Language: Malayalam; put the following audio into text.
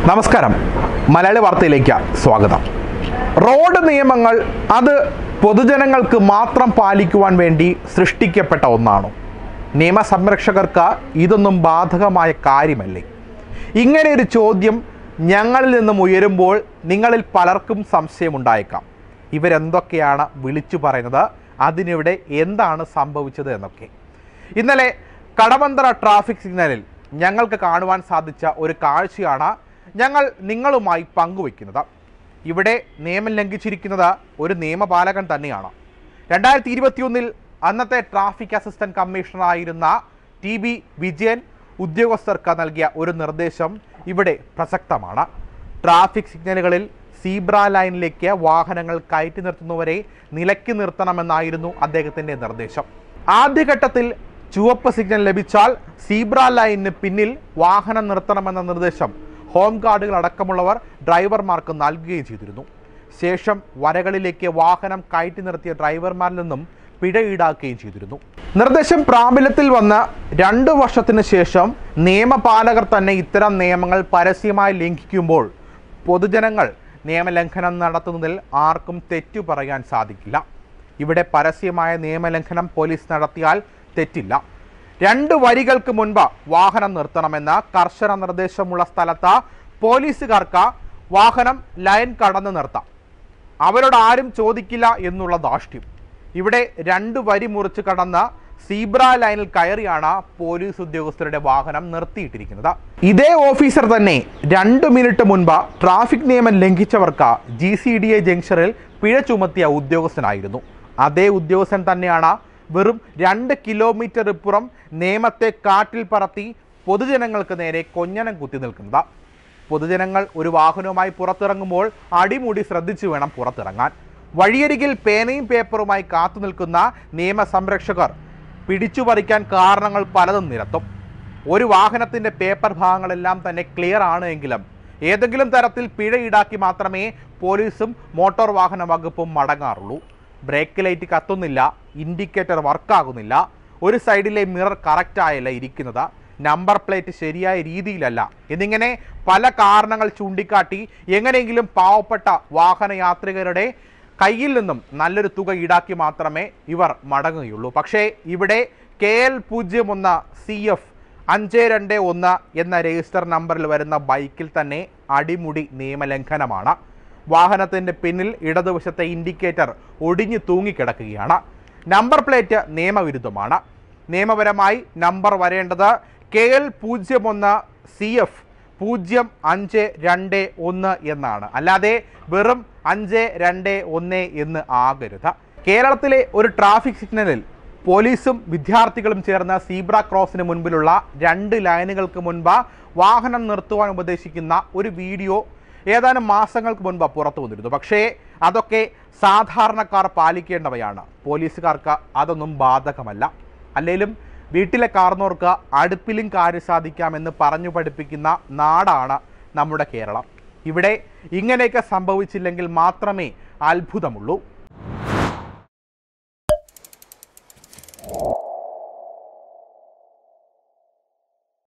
നമസ്കാരം മലയാളി വാർത്തയിലേക്ക് സ്വാഗതം റോഡ് നിയമങ്ങൾ അത് പൊതുജനങ്ങൾക്ക് മാത്രം പാലിക്കുവാൻ വേണ്ടി സൃഷ്ടിക്കപ്പെട്ട ഒന്നാണോ നിയമസംരക്ഷകർക്ക് ഇതൊന്നും ബാധകമായ കാര്യമല്ലേ ഇങ്ങനെ ഒരു ചോദ്യം ഞങ്ങളിൽ നിന്നും ഉയരുമ്പോൾ നിങ്ങളിൽ പലർക്കും സംശയമുണ്ടായേക്കാം ഇവരെന്തൊക്കെയാണ് വിളിച്ചു പറയുന്നത് അതിനിവിടെ എന്താണ് സംഭവിച്ചത് എന്നൊക്കെ ഇന്നലെ കടവന്തറ ട്രാഫിക് സിഗ്നലിൽ ഞങ്ങൾക്ക് കാണുവാൻ സാധിച്ച ഒരു കാഴ്ചയാണ് ഞങ്ങൾ നിങ്ങളുമായി പങ്കുവയ്ക്കുന്നത് ഇവിടെ നിയമം ലംഘിച്ചിരിക്കുന്നത് ഒരു നിയമപാലകൻ തന്നെയാണ് രണ്ടായിരത്തി ഇരുപത്തിയൊന്നിൽ അന്നത്തെ ട്രാഫിക് അസിസ്റ്റന്റ് കമ്മീഷണറായിരുന്ന ടി ബി വിജയൻ ഉദ്യോഗസ്ഥർക്ക് നൽകിയ ഒരു നിർദ്ദേശം ഇവിടെ പ്രസക്തമാണ് ട്രാഫിക് സിഗ്നലുകളിൽ സീബ്ര ലൈനിലേക്ക് വാഹനങ്ങൾ കയറ്റി നിർത്തുന്നവരെ നിലയ്ക്ക് നിർത്തണമെന്നായിരുന്നു അദ്ദേഹത്തിൻ്റെ നിർദ്ദേശം ആദ്യഘട്ടത്തിൽ ചുവപ്പ് സിഗ്നൽ ലഭിച്ചാൽ സീബ്ര ലൈനിന് പിന്നിൽ വാഹനം നിർത്തണമെന്ന നിർദ്ദേശം ഹോം ഗാർഡുകൾ അടക്കമുള്ളവർ ഡ്രൈവർമാർക്ക് നൽകുകയും ചെയ്തിരുന്നു ശേഷം വരകളിലേക്ക് വാഹനം കയറ്റി നിർത്തിയ ഡ്രൈവർമാരിൽ നിന്നും പിഴ ഈടാക്കുകയും ചെയ്തിരുന്നു നിർദ്ദേശം പ്രാബല്യത്തിൽ വന്ന രണ്ടു വർഷത്തിന് ശേഷം നിയമപാലകർ തന്നെ ഇത്തരം നിയമങ്ങൾ പരസ്യമായി ലംഘിക്കുമ്പോൾ പൊതുജനങ്ങൾ നിയമലംഘനം നടത്തുന്നതിൽ ആർക്കും തെറ്റു പറയാൻ സാധിക്കില്ല ഇവിടെ പരസ്യമായ നിയമലംഘനം പോലീസ് നടത്തിയാൽ തെറ്റില്ല രണ്ട് വരികൾക്ക് മുൻപ് വാഹനം നിർത്തണമെന്ന കർശന നിർദ്ദേശമുള്ള സ്ഥലത്ത് പോലീസുകാർക്ക് വാഹനം ലൈൻ കടന്ന് നിർത്താം അവരോട് ആരും ചോദിക്കില്ല എന്നുള്ള ധാഷ്ട്യം ഇവിടെ രണ്ട് വരി മുറിച്ച് കടന്ന് സീബ്ര ലൈനിൽ കയറിയാണ് പോലീസ് ഉദ്യോഗസ്ഥരുടെ വാഹനം നിർത്തിയിട്ടിരിക്കുന്നത് ഇതേ ഓഫീസർ തന്നെ രണ്ട് മിനിറ്റ് മുൻപ് ട്രാഫിക് നിയമം ലംഘിച്ചവർക്ക് ജി സി ഡി എ ജംഗ്ഷനിൽ പിഴ ചുമത്തിയ ഉദ്യോഗസ്ഥനായിരുന്നു അതേ ഉദ്യോഗസ്ഥൻ തന്നെയാണ് വെറും രണ്ട് കിലോമീറ്റർ ഇപ്പുറം നിയമത്തെ കാറ്റിൽ പറത്തി പൊതുജനങ്ങൾക്ക് നേരെ കൊഞ്ഞനം കുത്തി നിൽക്കുന്നത് പൊതുജനങ്ങൾ ഒരു വാഹനവുമായി പുറത്തിറങ്ങുമ്പോൾ അടിമുടി ശ്രദ്ധിച്ചു വേണം പുറത്തിറങ്ങാൻ വഴിയരികിൽ പേനയും പേപ്പറുമായി കാത്തു നിൽക്കുന്ന നിയമസംരക്ഷകർ പിടിച്ചു പറിക്കാൻ കാരണങ്ങൾ പലതും നിരത്തും ഒരു വാഹനത്തിൻ്റെ പേപ്പർ ഭാഗങ്ങളെല്ലാം തന്നെ ക്ലിയർ ആണ് എങ്കിലും ഏതെങ്കിലും തരത്തിൽ പിഴ ഈടാക്കി മാത്രമേ പോലീസും മോട്ടോർ വാഹന വകുപ്പും മടങ്ങാറുള്ളൂ ബ്രേക്ക് ലൈറ്റ് കത്തുന്നില്ല ഇൻഡിക്കേറ്റർ വർക്കാകുന്നില്ല ഒരു സൈഡിലെ മിറർ കറക്റ്റായല്ല ഇരിക്കുന്നത് നമ്പർ പ്ലേറ്റ് ശരിയായ രീതിയിലല്ല എന്നിങ്ങനെ പല കാരണങ്ങൾ ചൂണ്ടിക്കാട്ടി എങ്ങനെയെങ്കിലും പാവപ്പെട്ട വാഹനയാത്രികരുടെ കയ്യിൽ നിന്നും നല്ലൊരു തുക ഈടാക്കി മാത്രമേ ഇവർ മടങ്ങുകയുള്ളൂ പക്ഷേ ഇവിടെ കെ എൽ പൂജ്യം ഒന്ന് സി എഫ് അഞ്ച് രണ്ട് ഒന്ന് എന്ന രജിസ്റ്റർ നമ്പറിൽ വരുന്ന ബൈക്കിൽ തന്നെ അടിമുടി നിയമലംഘനമാണ് വാഹനത്തിൻ്റെ പിന്നിൽ ഇടതുവശത്തെ ഇൻഡിക്കേറ്റർ ഒടിഞ്ഞു തൂങ്ങിക്കിടക്കുകയാണ് നമ്പർ പ്ലേറ്റ് നിയമവിരുദ്ധമാണ് നിയമപരമായി നമ്പർ വരേണ്ടത് കെ എൽ പൂജ്യം ഒന്ന് സി എഫ് പൂജ്യം അഞ്ച് രണ്ട് ഒന്ന് എന്നാണ് അല്ലാതെ വെറും അഞ്ച് രണ്ട് ഒന്ന് എന്ന് ആകരുത് കേരളത്തിലെ ഒരു ട്രാഫിക് സിഗ്നലിൽ പോലീസും വിദ്യാർത്ഥികളും ചേർന്ന് സീബ്ര ക്രോസിന് മുൻപിലുള്ള രണ്ട് ലൈനുകൾക്ക് മുൻപ് വാഹനം നിർത്തുവാൻ ഉപദേശിക്കുന്ന ഒരു വീഡിയോ ഏതാനും മാസങ്ങൾക്ക് മുൻപ് പുറത്തു വന്നിരുന്നു പക്ഷേ അതൊക്കെ സാധാരണക്കാർ പാലിക്കേണ്ടവയാണ് പോലീസുകാർക്ക് അതൊന്നും ബാധകമല്ല അല്ലെങ്കിലും വീട്ടിലെ കാർന്നോർക്ക് അടുപ്പിലും കാര്യം സാധിക്കാമെന്ന് പറഞ്ഞു പഠിപ്പിക്കുന്ന നാടാണ് നമ്മുടെ കേരളം ഇവിടെ ഇങ്ങനെയൊക്കെ സംഭവിച്ചില്ലെങ്കിൽ മാത്രമേ അത്ഭുതമുള്ളൂ